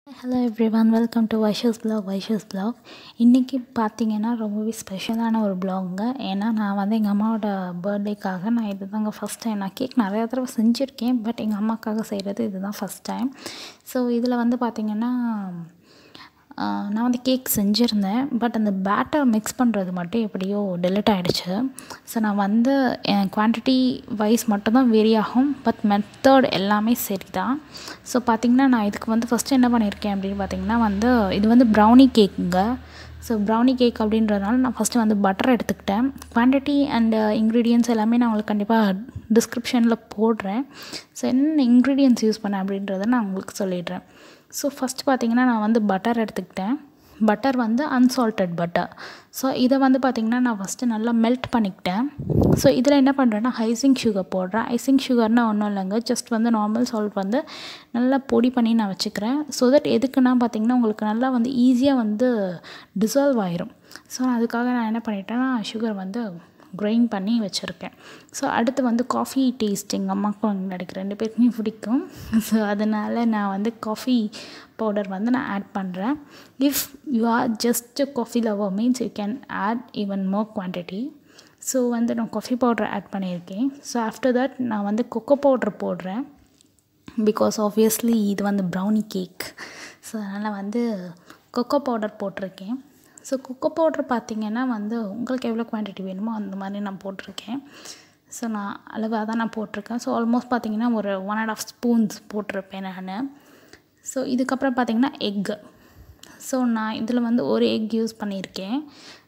hello everyone welcome to Vaishu's blog Vaishu's blog இன்றைக்கி பார்த்தீங்கன்னா ரொம்பவே ஸ்பெஷலான ஒரு பிளாகுங்க ஏன்னா நான் வந்து எங்கள் அம்மாவோட பர்த்டேக்காக நான் இது தாங்க ஃபஸ்ட் டைம் நான் கேக் நிறையா தடவை செஞ்சுருக்கேன் பட் எங்கள் அம்மாக்காக செய்கிறது இது தான் ஃபஸ்ட் டைம் ஸோ இதில் வந்து பார்த்திங்கன்னா நான் வந்து கேக் செஞ்சுருந்தேன் பட் அந்த பேட்டர் மிக்ஸ் பண்ணுறது மட்டும் எப்படியோ டெலிட் ஆகிடுச்சு ஸோ நான் வந்து என் குவான்டிட்டி வைஸ் மட்டும்தான் வேரி ஆகும் பட் மெத்தட் எல்லாமே சரி தான் ஸோ பார்த்திங்கன்னா நான் இதுக்கு வந்து ஃபஸ்ட்டு என்ன பண்ணியிருக்கேன் அப்படின்னு பார்த்திங்கன்னா வந்து இது வந்து ப்ரௌனி கேக்குங்க ஸோ ப்ரௌனி கேக் அப்படின்றதுனால நான் ஃபஸ்ட்டு வந்து பட்டர் எடுத்துக்கிட்டேன் குவான்டிட்டி அண்ட் இன்க்ரீடியன்ஸ் எல்லாமே நான் உங்களுக்கு கண்டிப்பாக டிஸ்கிரிப்ஷனில் போடுறேன் ஸோ என்னென்ன இன்க்ரீடியன்ஸ் யூஸ் பண்ணேன் அப்படின்றத நான் உங்களுக்கு சொல்லிடுறேன் ஸோ ஃபஸ்ட் பார்த்திங்கன்னா நான் வந்து பட்டர் எடுத்துக்கிட்டேன் பட்டர் வந்து அன்சால்ட்டட் பட்டர் ஸோ இதை வந்து பார்த்திங்கன்னா நான் ஃபஸ்ட்டு நல்லா மெல்ட் பண்ணிக்கிட்டேன் ஸோ இதில் என்ன பண்ணுறேன்னா ஐசிங் சுகர் போடுறேன் ஐசிங் சுகர்னால் ஒன்றும் இல்லைங்க ஜஸ்ட் வந்து நார்மல் சால்ட் வந்து நல்லா பொடி பண்ணி நான் வச்சுக்கிறேன் ஸோ தட் எதுக்குன்னா பார்த்திங்கன்னா உங்களுக்கு நல்லா வந்து ஈஸியாக வந்து டிசால்வ் ஆயிரும் ஸோ அதுக்காக நான் என்ன பண்ணிட்டேன்னா சுகர் வந்து கிரைண்ட் பண்ணி வச்சுருக்கேன் ஸோ அடுத்து வந்து காஃபி டேஸ்ட் எங்கள் அம்மாவுக்கும் எங்கள் எனக்கு ரெண்டு பேருக்குமே பிடிக்கும் ஸோ அதனால் நான் வந்து காஃபி பவுடர் வந்து நான் ஆட் பண்ணுறேன் if you are just coffee lover means you can add even more quantity so வந்து நான் காஃபி பவுடர் ஆட் பண்ணியிருக்கேன் ஸோ ஆஃப்டர் தட் நான் வந்து கொக்கோ பவுடர் போடுறேன் பிகாஸ் ஆப்வியஸ்லி இது வந்து ப்ரௌனி கேக் ஸோ அதனால் வந்து கொக்கோ பவுடர் போட்டிருக்கேன் ஸோ கொக்கோ பவுட்ரு பார்த்திங்கன்னா வந்து உங்களுக்கு எவ்வளோ குவான்டிட்டி வேணுமோ அந்த மாதிரி நான் போட்டிருக்கேன் ஸோ நான் அளவாக தான் நான் போட்டிருக்கேன் ஸோ ஆல்மோஸ்ட் பார்த்திங்கன்னா ஒரு ஒன் அண்ட் ஆஃப் ஸ்பூன்ஸ் போட்டிருப்பேன் நான் ஸோ இதுக்கப்புறம் பார்த்திங்கன்னா எக்கு ஸோ நான் இதில் வந்து ஒரு எக் யூஸ் பண்ணியிருக்கேன்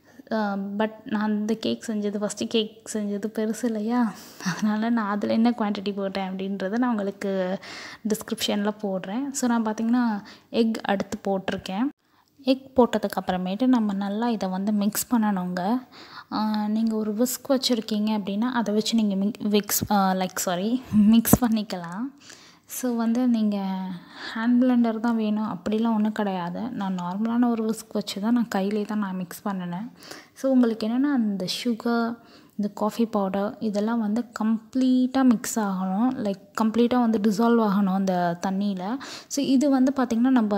பட் நான் அந்த கேக் செஞ்சது ஃபஸ்ட்டு கேக் செஞ்சது பெருசு இல்லையா அதனால் நான் அதில் என்ன குவான்டிட்டி போட்டேன் அப்படின்றத நான் உங்களுக்கு டிஸ்கிரிப்ஷனில் போடுறேன் ஸோ நான் பார்த்திங்கன்னா எக் அடுத்து போட்டிருக்கேன் எக் போட்டதுக்கு அப்புறமேட்டு நம்ம நல்லா இதை வந்து மிக்ஸ் பண்ணணுங்க நீங்கள் ஒரு விஸ்க் வச்சுருக்கீங்க அப்படின்னா அதை வச்சு நீங்கள் மிக் விக்ஸ் லைக் சாரி மிக்ஸ் பண்ணிக்கலாம் ஸோ வந்து நீங்கள் ஹேண்ட் பிளெண்டர் தான் வேணும் அப்படிலாம் ஒன்றும் கிடையாது நான் நார்மலான ஒரு விஸ்க் வச்சு தான் நான் கையிலே தான் நான் மிக்ஸ் பண்ணினேன் ஸோ உங்களுக்கு என்னென்னா அந்த சுகர் இந்த காஃபி பவுடர் இதெல்லாம் வந்து கம்ப்ளீட்டாக மிக்ஸ் ஆகணும் லைக் கம்ப்ளீட்டாக வந்து டிசால்வ் ஆகணும் அந்த தண்ணியில் ஸோ இது வந்து பார்த்திங்கன்னா நம்ம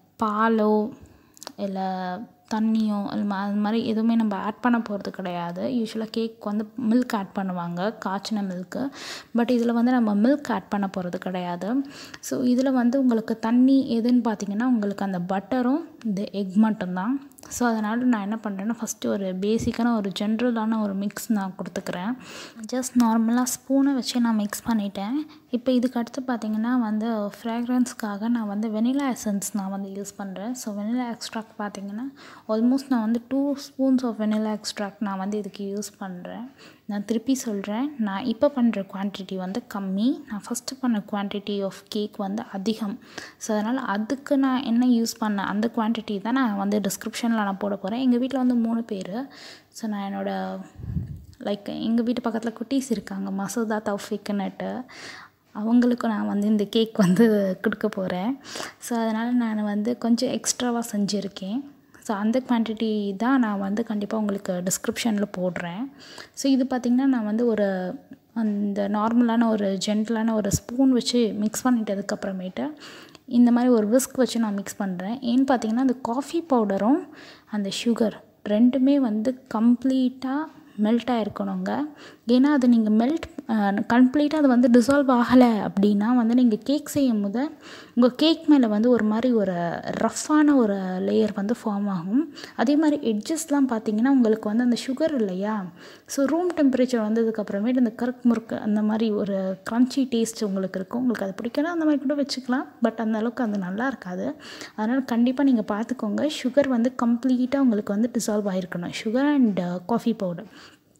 பாலோ இல்லை தண்ணியோ அது மாதிரி எதுவுமே நம்ம ஆட் பண்ண போகிறது கிடையாது யூஸ்வலாக கேக் வந்து மில்க் ஆட் பண்ணுவாங்க காய்ச்சின மில்க்கு பட் இதில் வந்து நம்ம மில்க் ஆட் பண்ண போகிறது கிடையாது ஸோ இதில் வந்து உங்களுக்கு தண்ணி எதுன்னு பார்த்தீங்கன்னா உங்களுக்கு அந்த பட்டரும் இந்த எக் மட்டும்தான் ஸோ அதனால் நான் என்ன பண்ணுறேன்னா ஃபஸ்ட்டு ஒரு பேசிக்கான ஒரு ஜென்ரலான ஒரு மிக்ஸ் நான் கொடுத்துக்கிறேன் ஜஸ்ட் நார்மலாக ஸ்பூனை வச்சு நான் மிக்ஸ் பண்ணிட்டேன் இப்போ இதுக்கு அடுத்து பார்த்திங்கன்னா வந்து ஃப்ராக்ரன்ஸ்க்காக நான் வந்து வெனிலா எசன்ஸ் நான் வந்து யூஸ் பண்ணுறேன் ஸோ வெனிலா எக்ஸ்ட்ராக்ட் பார்த்திங்கன்னா ஆல்மோஸ்ட் நான் வந்து two spoons of vanilla extract நான் வந்து இதுக்கு யூஸ் பண்ணுறேன் நான் திருப்பி சொல்கிறேன் நான் இப்போ பண்ணுற குவான்டிட்டி வந்து கம்மி நான் ஃபஸ்ட்டு பண்ண குவான்டிட்டி ஆஃப் கேக் வந்து அதிகம் ஸோ அதனால் அதுக்கு நான் என்ன யூஸ் பண்ணேன் அந்த குவான்டிட்டி தான் நான் வந்து டிஸ்கிரிப்ஷனில் நான் போட போகிறேன் எங்கள் வீட்டில் வந்து மூணு பேர் ஸோ நான் என்னோடய லைக் எங்கள் வீட்டு பக்கத்தில் குட்டீஸ் இருக்காங்க மசூதா தௌஃபிக்குன்னுட்டு அவங்களுக்கு நான் வந்து இந்த கேக் வந்து கொடுக்க போகிறேன் ஸோ அதனால் நான் வந்து கொஞ்சம் எக்ஸ்ட்ராவாக செஞ்சுருக்கேன் ஸோ அந்த குவான்டிட்டி தான் நான் வந்து கண்டிப்பாக உங்களுக்கு டிஸ்கிரிப்ஷனில் போடுறேன் ஸோ இது பார்த்திங்கன்னா நான் வந்து ஒரு அந்த நார்மலான ஒரு ஜென்டலான ஒரு ஸ்பூன் வச்சு மிக்ஸ் பண்ணிட்டதுக்கப்புறமேட்டு இந்த மாதிரி ஒரு விஸ்க் வச்சு நான் மிக்ஸ் பண்ணுறேன் ஏன்னு பார்த்தீங்கன்னா அந்த காஃபி பவுடரும் அந்த சுகர் ரெண்டுமே வந்து கம்ப்ளீட்டாக மெல்ட் ஆகிருக்கணுங்க ஏன்னா அது நீங்கள் மெல்ட் கம்ப்ளீட்டாக அது வந்து டிசால்வ் ஆகலை அப்படின்னா வந்து நீங்கள் கேக் செய்யும் போது உங்கள் கேக் மேலே வந்து ஒரு மாதிரி ஒரு ரஃப்பான ஒரு லேயர் வந்து ஃபார்ம் ஆகும் அதே மாதிரி எட்ஜஸ்லாம் பார்த்தீங்கன்னா உங்களுக்கு வந்து அந்த சுகர் இல்லையா ஸோ ரூம் டெம்பரேச்சர் வந்ததுக்கப்புறமேட்டு அந்த கருக்கு முறுக்கு அந்த மாதிரி ஒரு க்ரன்ச்சி டேஸ்ட் உங்களுக்கு இருக்கும் உங்களுக்கு அது பிடிக்கணும் அந்த மாதிரி கூட வச்சுக்கலாம் பட் அந்த அளவுக்கு அது நல்லா இருக்காது அதனால் கண்டிப்பாக நீங்கள் பார்த்துக்கோங்க சுகர் வந்து கம்ப்ளீட்டாக உங்களுக்கு வந்து டிசால்வ் ஆகிருக்கணும் sugar and coffee powder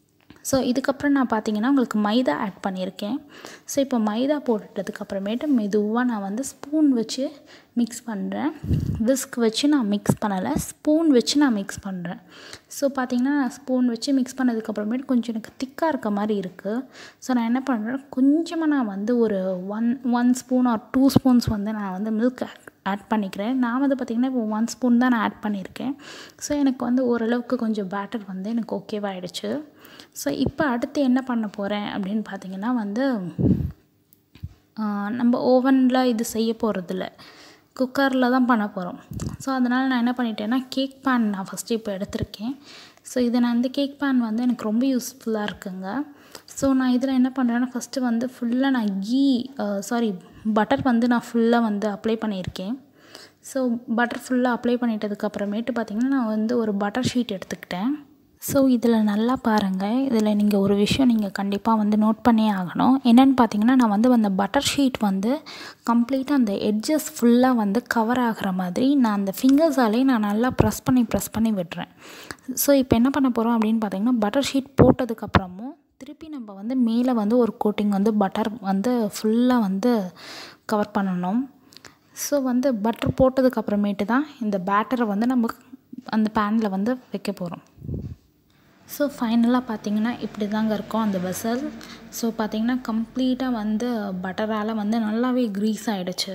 so இதுக்கப்புறம் நான் பார்த்தீங்கன்னா உங்களுக்கு மைதா ஆட் பண்ணியிருக்கேன் ஸோ இப்போ மைதா போட்டுட்டதுக்கப்புறமேட்டு மெதுவாக நான் வந்து ஸ்பூன் வச்சு மிக்ஸ் பண்ணுறேன் விஸ்க் வச்சு நான் மிக்ஸ் பண்ணலை ஸ்பூன் வச்சு நான் மிக்ஸ் பண்ணுறேன் ஸோ பார்த்திங்கன்னா நான் ஸ்பூன் வச்சு மிக்ஸ் பண்ணதுக்கப்புறமேட்டு கொஞ்சம் எனக்கு திக்காக இருக்க மாதிரி இருக்குது ஸோ நான் என்ன பண்ணுறேன் கொஞ்சமாக நான் வந்து ஒரு one one spoon or two spoons வந்து நான் வந்து மில்க் ஆட் பண்ணிக்கிறேன் நான் வந்து பார்த்திங்கன்னா இப்போ ஒன் ஸ்பூன் தான் நான் ஆட் பண்ணியிருக்கேன் ஸோ எனக்கு வந்து ஓரளவுக்கு கொஞ்சம் பேட்டர் வந்து எனக்கு ஓகேவாகிடுச்சு ஸோ இப்போ அடுத்து என்ன பண்ண போகிறேன் அப்படின்னு பார்த்தீங்கன்னா வந்து நம்ம ஓவனில் இது செய்ய போகிறதில்ல குக்கரில் தான் பண்ண போகிறோம் ஸோ அதனால் நான் என்ன பண்ணிட்டேன்னா கேக் பேன் நான் ஃபஸ்ட்டு இப்போ எடுத்திருக்கேன் ஸோ இதை நான் இந்த கேக் பேன் வந்து எனக்கு ரொம்ப யூஸ்ஃபுல்லாக இருக்குங்க ஸோ நான் இதில் என்ன பண்ணுறேன்னா ஃபஸ்ட்டு வந்து ஃபுல்லாக நான் கீ சாரி பட்டர் வந்து நான் ஃபுல்லாக வந்து அப்ளை பண்ணியிருக்கேன் ஸோ பட்டர் ஃபுல்லாக அப்ளை பண்ணிட்டதுக்கப்புறமேட்டு பார்த்திங்கன்னா நான் வந்து ஒரு பட்டர் ஷீட் எடுத்துக்கிட்டேன் ஸோ இதில் நல்லா பாருங்கள் இதில் நீங்கள் ஒரு விஷயம் நீங்கள் கண்டிப்பாக வந்து நோட் பண்ணியே ஆகணும் என்னென்னு பார்த்தீங்கன்னா நான் வந்து அந்த பட்டர் ஷீட் வந்து கம்ப்ளீட்டாக அந்த எட்ஜஸ் ஃபுல்லாக வந்து கவர் ஆகிற மாதிரி நான் அந்த ஃபிங்கர்ஸாலே நான் நல்லா ப்ரெஸ் பண்ணி ப்ரெஸ் பண்ணி விடுறேன் ஸோ இப்போ என்ன பண்ண போகிறோம் அப்படின்னு பார்த்தீங்கன்னா பட்டர் ஷீட் போட்டதுக்கப்புறமும் திருப்பி நம்ம வந்து மேலே வந்து ஒரு கோட்டிங் வந்து பட்டர் வந்து ஃபுல்லாக வந்து கவர் பண்ணணும் ஸோ வந்து பட்டர் போட்டதுக்கப்புறமேட்டு தான் இந்த பேட்டரை வந்து நம்ம அந்த பேனில் வந்து வைக்க போகிறோம் ஸோ ஃபைனலாக பார்த்தீங்கன்னா இப்படி தாங்க இருக்கும் அந்த வெசல் ஸோ பார்த்தீங்கன்னா கம்ப்ளீட்டாக வந்து பட்டரால் வந்து நல்லாவே க்ரீஸ் ஆகிடுச்சு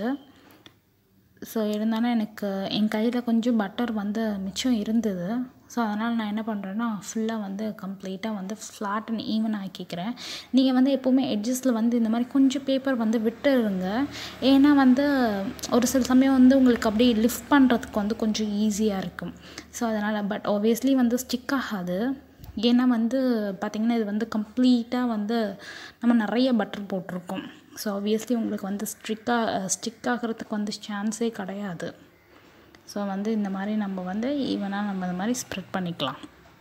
ஸோ இருந்தாலும் எனக்கு என் கையில் கொஞ்சம் பட்டர் வந்து மிச்சம் இருந்தது ஸோ அதனால் நான் என்ன பண்ணுறேன்னா ஃபுல்லாக வந்து கம்ப்ளீட்டாக வந்து ஃப்ளாட் அண்ட் ஈவன் ஆக்கிக்கிறேன் நீங்கள் வந்து எப்போவுமே எட்ஜஸில் வந்து இந்த மாதிரி கொஞ்சம் பேப்பர் வந்து விட்டுருங்க ஏன்னா வந்து ஒரு சில சமயம் வந்து உங்களுக்கு அப்படியே லிஃப்ட் பண்ணுறதுக்கு வந்து கொஞ்சம் ஈஸியாக இருக்கும் ஸோ அதனால் பட் ஆப்வியஸ்லி வந்து ஸ்டிக் ஆகாது ஏன்னா வந்து பார்த்திங்கன்னா இது வந்து கம்ப்ளீட்டாக வந்து நம்ம நிறைய பட்டர் போட்டிருக்கோம் ஸோ ஆப்வியஸ்லி உங்களுக்கு வந்து ஸ்ட்ரிக்காக ஸ்டிக் ஆகிறதுக்கு வந்து சான்ஸே கிடையாது ஸோ வந்து இந்த மாதிரி நம்ம வந்து ஈவனாக நம்ம இந்த மாதிரி ஸ்ப்ரெட் பண்ணிக்கலாம்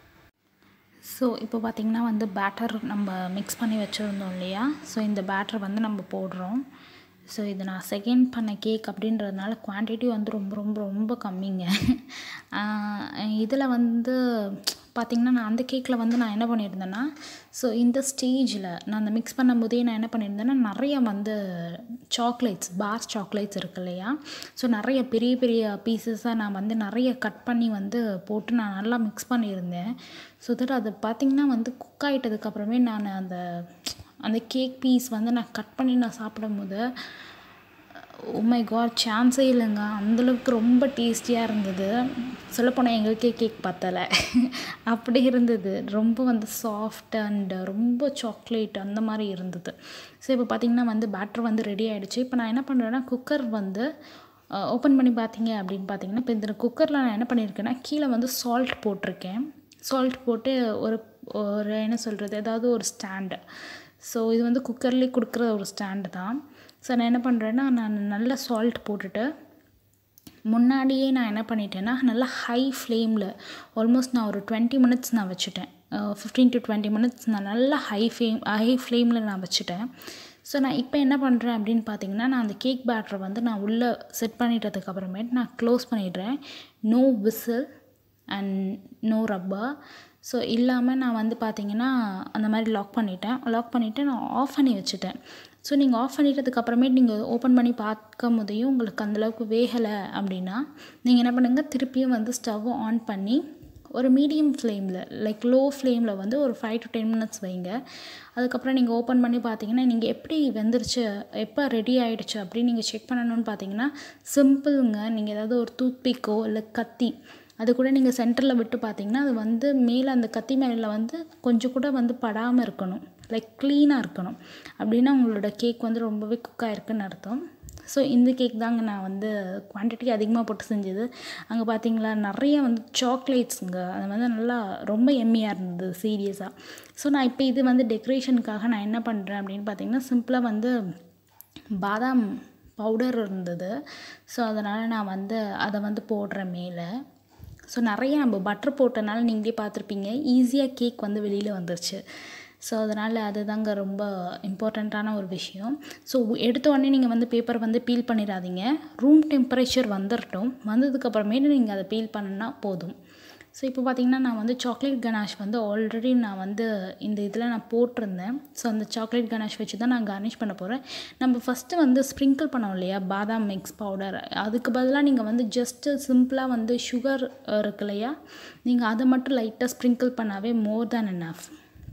ஸோ இப்போ பார்த்திங்கன்னா வந்து பேட்டர் நம்ம மிக்ஸ் பண்ணி வச்சுருந்தோம் இல்லையா ஸோ இந்த பேட்டர் வந்து நம்ம போடுறோம் ஸோ இது நான் செகண்ட் பண்ண கேக் அப்படின்றதுனால குவான்டிட்டி வந்து ரொம்ப ரொம்ப ரொம்ப கம்மிங்க இதில் வந்து பார்த்திங்கன்னா நான் அந்த கேக்கில் வந்து நான் என்ன பண்ணியிருந்தேன்னா ஸோ இந்த ஸ்டேஜில் நான் அந்த மிக்ஸ் பண்ணும்போதே நான் என்ன பண்ணியிருந்தேன்னா நிறைய வந்து சாக்லேட்ஸ் பார் சாக்லேட்ஸ் இருக்கு இல்லையா ஸோ நிறைய பெரிய பெரிய பீசஸாக நான் வந்து நிறைய கட் பண்ணி வந்து போட்டு நான் நல்லா மிக்ஸ் பண்ணியிருந்தேன் ஸோ தட் அது பார்த்திங்கன்னா வந்து குக் ஆகிட்டதுக்கப்புறமே நான் அந்த அந்த கேக் பீஸ் வந்து நான் கட் பண்ணி நான் சாப்பிடும்போது உமை காட் சான்ஸே இல்லைங்க அந்தளவுக்கு ரொம்ப டேஸ்டியாக இருந்தது சொல்லப்போனால் எங்களுக்கே கேக் பத்தலை அப்படி இருந்தது ரொம்ப வந்து சாஃப்ட் அண்ட் ரொம்ப சாக்லேட் அந்த மாதிரி இருந்தது ஸோ இப்போ பார்த்திங்கன்னா வந்து பேட்டர் வந்து ரெடி ஆகிடுச்சு இப்போ நான் என்ன பண்ணுறேன்னா குக்கர் வந்து ஓப்பன் பண்ணி பார்த்தீங்க அப்படின்னு பார்த்தீங்கன்னா இப்போ இந்த குக்கரில் நான் என்ன பண்ணியிருக்கேன்னா கீழே வந்து சால்ட் போட்டிருக்கேன் சால்ட் போட்டு ஒரு ஒரு என்ன சொல்கிறது ஏதாவது ஒரு ஸ்டாண்டு ஸோ இது வந்து குக்கர்லேயே கொடுக்குற ஒரு ஸ்டாண்டு தான் ஸோ நான் என்ன பண்ணுறேன்னா நான் நல்லா சால்ட் போட்டுட்டு முன்னாடியே நான் என்ன பண்ணிட்டேன்னா நல்லா ஹை ஃப்ளேமில் ஆல்மோஸ்ட் நான் ஒரு டுவெண்ட்டி மினிட்ஸ் நான் வச்சுட்டேன் ஃபிஃப்டீன் டு டுவெண்ட்டி மினிட்ஸ் நான் நல்லா ஹை ஃப்ளேம் ஹை ஃப்ளேமில் நான் வச்சுட்டேன் ஸோ நான் இப்போ என்ன பண்ணுறேன் அப்படின்னு பார்த்தீங்கன்னா நான் அந்த கேக் பேட்டரை வந்து நான் உள்ளே செட் பண்ணிட்டதுக்கு அப்புறமேட்டு நான் க்ளோஸ் பண்ணிடுறேன் no whistle and no rubber so இல்லாமல் நான் வந்து பார்த்தீங்கன்னா அந்த மாதிரி லாக் பண்ணிட்டேன் லாக் பண்ணிவிட்டு நான் ஆஃப் பண்ணி வச்சுட்டேன் ஸோ நீங்கள் ஆஃப் பண்ணிட்டதுக்கப்புறமேட்டு நீங்கள் ஓப்பன் பண்ணி பார்க்கும் போதையும் உங்களுக்கு அந்தளவுக்கு வேகலை அப்படின்னா நீங்கள் என்ன பண்ணுங்கள் திருப்பியும் வந்து ஸ்டவ்வை ஆன் பண்ணி ஒரு மீடியம் ஃப்ளேமில் லைக் லோ ஃப்ளேமில் வந்து ஒரு ஃபைவ் டு டென் மினிட்ஸ் வைங்க அதுக்கப்புறம் நீங்கள் ஓப்பன் பண்ணி பார்த்தீங்கன்னா நீங்கள் எப்படி வெந்துருச்சு எப்போ ரெடி ஆகிடுச்சு அப்படின்னு நீங்கள் செக் பண்ணணும்னு பார்த்தீங்கன்னா சிம்பிளுங்க நீங்கள் ஏதாவது ஒரு டூத் பிக்கோ இல்லை கத்தி அது கூட நீங்கள் சென்டரில் விட்டு பார்த்தீங்கன்னா அது வந்து மேலே அந்த கத்தி மேலே வந்து கொஞ்சம் கூட வந்து படாமல் இருக்கணும் லைக் க்ளீனாக இருக்கணும் அப்படின்னா உங்களோட கேக் வந்து ரொம்பவே குக் ஆகிருக்குன்னு அர்த்தம் ஸோ இந்த கேக் தாங்க நான் வந்து குவான்டிட்டி அதிகமாக போட்டு செஞ்சது அங்கே பார்த்தீங்களா நிறைய வந்து சாக்லேட்ஸுங்க அது வந்து நல்லா ரொம்ப எம்மியாக இருந்தது சீரியஸாக ஸோ நான் இப்போ இது வந்து டெக்கரேஷனுக்காக நான் என்ன பண்ணுறேன் அப்படின்னு பார்த்தீங்கன்னா சிம்பிளாக வந்து பாதாம் பவுடர் இருந்தது ஸோ அதனால் நான் வந்து அதை வந்து போடுறேன் மேலே ஸோ நிறைய நம்ம பட்டர் போட்டனால நீங்களே பார்த்துருப்பீங்க ஈஸியாக கேக் வந்து வெளியில் வந்துருச்சு ஸோ அதனால் அதுதாங்க ரொம்ப இம்பார்ட்டண்ட்டான ஒரு விஷயம் ஸோ எடுத்த உடனே நீங்கள் வந்து பேப்பர் வந்து பீல் பண்ணிடாதீங்க ரூம் டெம்பரேச்சர் வந்துடட்டும் வந்ததுக்கப்புறமேட்டு நீங்கள் அதை பீல் பண்ணினா போதும் ஸோ இப்போ பார்த்தீங்கன்னா நான் வந்து சாக்லேட் கனாஷ் வந்து ஆல்ரெடி நான் வந்து இந்த இதில் நான் போட்டிருந்தேன் ஸோ அந்த சாக்லேட் கனாஷ் வச்சு தான் நான் கார்னிஷ் பண்ண போகிறேன் நம்ம ஃபஸ்ட்டு வந்து ஸ்ப்ரிங்கிள் பண்ணோம் இல்லையா பாதாம் மிக்ஸ் பவுடர் அதுக்கு பதிலாக நீங்கள் வந்து ஜஸ்ட்டு சிம்பிளாக வந்து சுகர் இருக்கு இல்லையா நீங்கள் அதை மட்டும் லைட்டாக ஸ்ப்ரிங்கிள் பண்ணாவே மோர் தேன் என்னாஃப்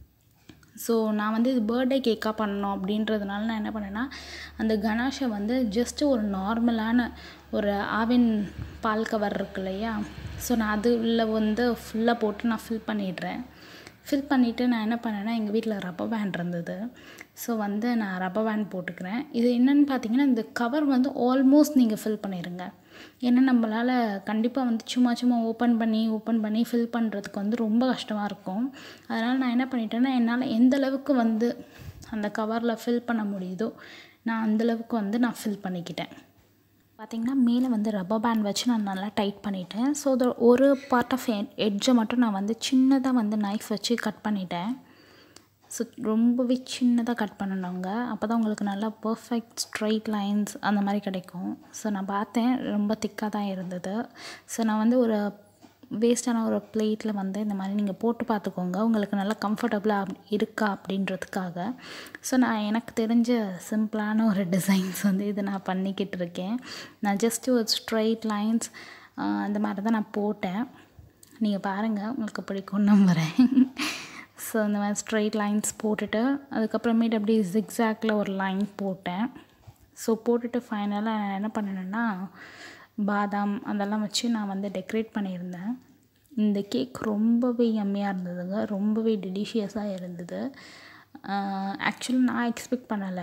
ஸோ நான் வந்து இது பர்த்டே கேக்காக பண்ணணும் அப்படின்றதுனால நான் என்ன பண்ணேன்னா அந்த கனாஷை வந்து ஜஸ்ட்டு ஒரு நார்மலான ஒரு ஆவின் பால் கவர் இருக்கு இல்லையா ஸோ நான் அது உள்ள வந்து ஃபுல்லாக போட்டு நான் ஃபில் பண்ணிடுறேன் ஃபில் பண்ணிவிட்டு நான் என்ன பண்ணேன்னா எங்கள் வீட்டில் ரப்பர் பேண்ட் இருந்தது ஸோ வந்து நான் ரப்பர் பேண்ட் போட்டுக்கிறேன் இது என்னென்னு பார்த்தீங்கன்னா இந்த கவர் வந்து ஆல்மோஸ்ட் நீங்கள் ஃபில் பண்ணிடுங்க ஏன்னா நம்மளால் கண்டிப்பாக வந்து சும்மா சும்மா ஓப்பன் பண்ணி ஓப்பன் பண்ணி ஃபில் பண்ணுறதுக்கு வந்து ரொம்ப கஷ்டமாக இருக்கும் அதனால் நான் என்ன பண்ணிட்டேன்னா என்னால் எந்த அளவுக்கு வந்து அந்த கவரில் ஃபில் பண்ண முடியுதோ நான் அந்தளவுக்கு வந்து நான் ஃபில் பண்ணிக்கிட்டேன் பார்த்திங்கன்னா மேலே வந்து ரப்பர் பேண்ட் வச்சு நான் நல்லா டைட் பண்ணிட்டேன் ஸோ த ஒரு பார்ட் ஆஃப் எட்ஜை மட்டும் நான் வந்து சின்னதாக வந்து நைஃப் வச்சு கட் பண்ணிட்டேன் ஸோ ரொம்பவே சின்னதாக கட் பண்ணணுங்க அப்போ தான் உங்களுக்கு நல்லா பர்ஃபெக்ட் ஸ்ட்ரைட் லைன்ஸ் அந்த மாதிரி கிடைக்கும் ஸோ நான் பார்த்தேன் ரொம்ப திக்காக தான் இருந்தது ஸோ நான் வந்து ஒரு வேஸ்ட்டான ஒரு பிளேட்டில் வந்து இந்த மாதிரி நீங்கள் போட்டு பார்த்துக்கோங்க உங்களுக்கு நல்லா கம்ஃபர்டபுளாக இருக்கா அப்படின்றதுக்காக ஸோ நான் எனக்கு தெரிஞ்ச சிம்பிளான ஒரு டிசைன்ஸ் வந்து இது நான் பண்ணிக்கிட்டு இருக்கேன் நான் ஜஸ்ட்டு ஒரு ஸ்ட்ரைட் லைன்ஸ் அந்த மாதிரி தான் நான் போட்டேன் நீங்கள் பாருங்கள் உங்களுக்கு பிடிக்கும் நம்புகிறேன் ஸோ இந்த மாதிரி ஸ்ட்ரைட் லைன்ஸ் போட்டுட்டு அதுக்கப்புறமேட்டு அப்படியே ஜிக்ஸாக்டில் ஒரு லைன் போட்டேன் ஸோ போட்டுட்டு ஃபைனலாக நான் என்ன பண்ணினேன்னா பாதாம் அதெல்லாம் வச்சு நான் வந்து டெக்கரேட் பண்ணியிருந்தேன் இந்த கேக் ரொம்பவே யம்மியாக இருந்ததுங்க ரொம்பவே டெலிஷியஸாக இருந்தது ஆக்சுவலி நான் எக்ஸ்பெக்ட் பண்ணலை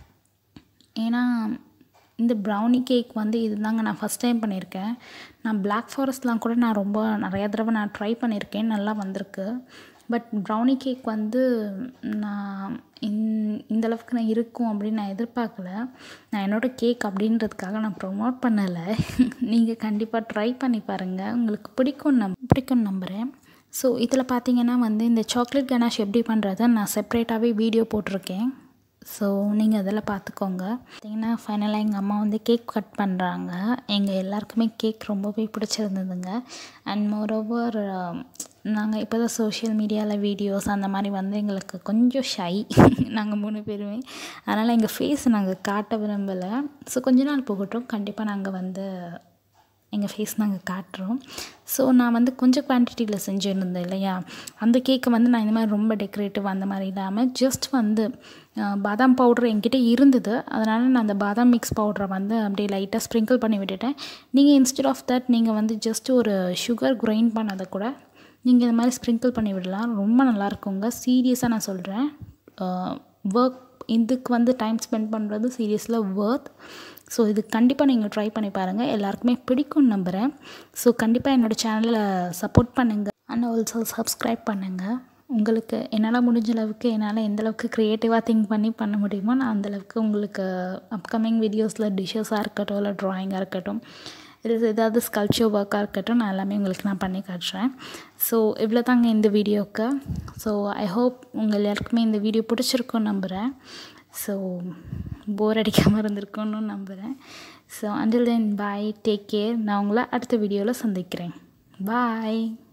ஏன்னா இந்த ப்ரௌனி கேக் வந்து இதுதாங்க நான் ஃபஸ்ட் டைம் பண்ணியிருக்கேன் நான் பிளாக் ஃபாரஸ்ட்லாம் கூட நான் ரொம்ப நிறையா தடவை நான் ட்ரை பண்ணியிருக்கேன் நல்லா வந்திருக்கு பட் ப்ரௌனி கேக் வந்து நான் இந் இந்தளவுக்கு நான் இருக்கும் அப்படின்னு நான் எதிர்பார்க்கல நான் என்னோடய கேக் அப்படின்றதுக்காக நான் ப்ரொமோட் பண்ணலை நீங்கள் கண்டிப்பாக ட்ரை பண்ணி பாருங்கள் உங்களுக்கு பிடிக்கும் நம் பிடிக்கும்னு நம்புகிறேன் ஸோ இதில் பார்த்தீங்கன்னா வந்து இந்த சாக்லேட் கனாஷ் எப்படி பண்ணுறதை நான் செப்ரேட்டாகவே வீடியோ போட்டிருக்கேன் ஸோ நீங்கள் அதில் பார்த்துக்கோங்க பார்த்தீங்கன்னா ஃபைனலாக எங்கள் அம்மா வந்து கேக் கட் பண்ணுறாங்க எங்கள் எல்லாருக்குமே கேக் ரொம்பவே பிடிச்சிருந்ததுங்க அண்ட் மோரோவர் நாங்கள் இப்போ தான் சோஷியல் மீடியாவில் வீடியோஸ் அந்த மாதிரி வந்து எங்களுக்கு கொஞ்சம் ஷை நாங்கள் மூணு பேருமே அதனால் எங்கள் ஃபேஸ் நாங்கள் காட்ட விரும்பலை ஸோ கொஞ்ச நாள் போகட்டும் கண்டிப்பாக நாங்கள் வந்து எங்கள் ஃபேஸ் நாங்கள் காட்டுறோம் ஸோ நான் வந்து கொஞ்சம் குவான்டிட்டியில் செஞ்சுருந்தேன் இல்லையா அந்த கேக்கை வந்து நான் இந்த மாதிரி ரொம்ப டெக்கரேட்டிவ் அந்த மாதிரி இல்லாமல் ஜஸ்ட் வந்து பாதாம் பவுட்ரு என்கிட்ட இருந்தது அதனால் நான் அந்த பாதாம் மிக்ஸ் பவுடரை வந்து அப்படியே லைட்டாக ஸ்ப்ரிங்கிள் பண்ணி விட்டுட்டேன் நீங்கள் இன்ஸ்டெட் ஆஃப் தட் நீங்கள் வந்து ஜஸ்ட் ஒரு சுகர் கிரைண்ட் பண்ணதை கூட நீங்கள் இந்த மாதிரி ஸ்ப்ரிங்கிள் பண்ணி விடலாம் ரொம்ப நல்லாயிருக்குங்க சீரியஸாக நான் சொல்கிறேன் ஒர்க் இதுக்கு வந்து டைம் ஸ்பெண்ட் பண்ணுறது சீரியஸில் ஒர்த் ஸோ இது கண்டிப்பாக நீங்கள் ட்ரை பண்ணி பாருங்கள் எல்லாருக்குமே பிடிக்கும்னு நம்புகிறேன் ஸோ கண்டிப்பாக என்னோடய சேனலை சப்போர்ட் பண்ணுங்கள் அண்ட் ஆல்சோ சப்ஸ்கிரைப் பண்ணுங்கள் உங்களுக்கு என்னால் முடிஞ்ச அளவுக்கு என்னால் எந்த அளவுக்கு க்ரியேட்டிவாக திங்க் பண்ணி பண்ண முடியுமோ நான் அந்தளவுக்கு உங்களுக்கு அப்கமிங் வீடியோஸில் டிஷ்ஷஸாக இருக்கட்டும் இல்லை ட்ராயிங்காக இருக்கட்டும் இது ஏதாவது ஸ்கல்ச்சர் ஒர்க்காக இருக்கட்டும் நான் எல்லாமே உங்களுக்கு நான் பண்ணி காட்டுறேன் ஸோ இவ்வளோ தாங்க இந்த வீடியோவுக்கு ஸோ ஐ ஹோப் உங்கள் எல்லாருக்குமே இந்த வீடியோ பிடிச்சிருக்குன்னு நம்புகிறேன் ஸோ போர் அடிக்காமல் இருந்திருக்குன்னு நம்புகிறேன் so until then bye take care நான் உங்களை அடுத்த வீடியோவில் சந்திக்கிறேன் பாய்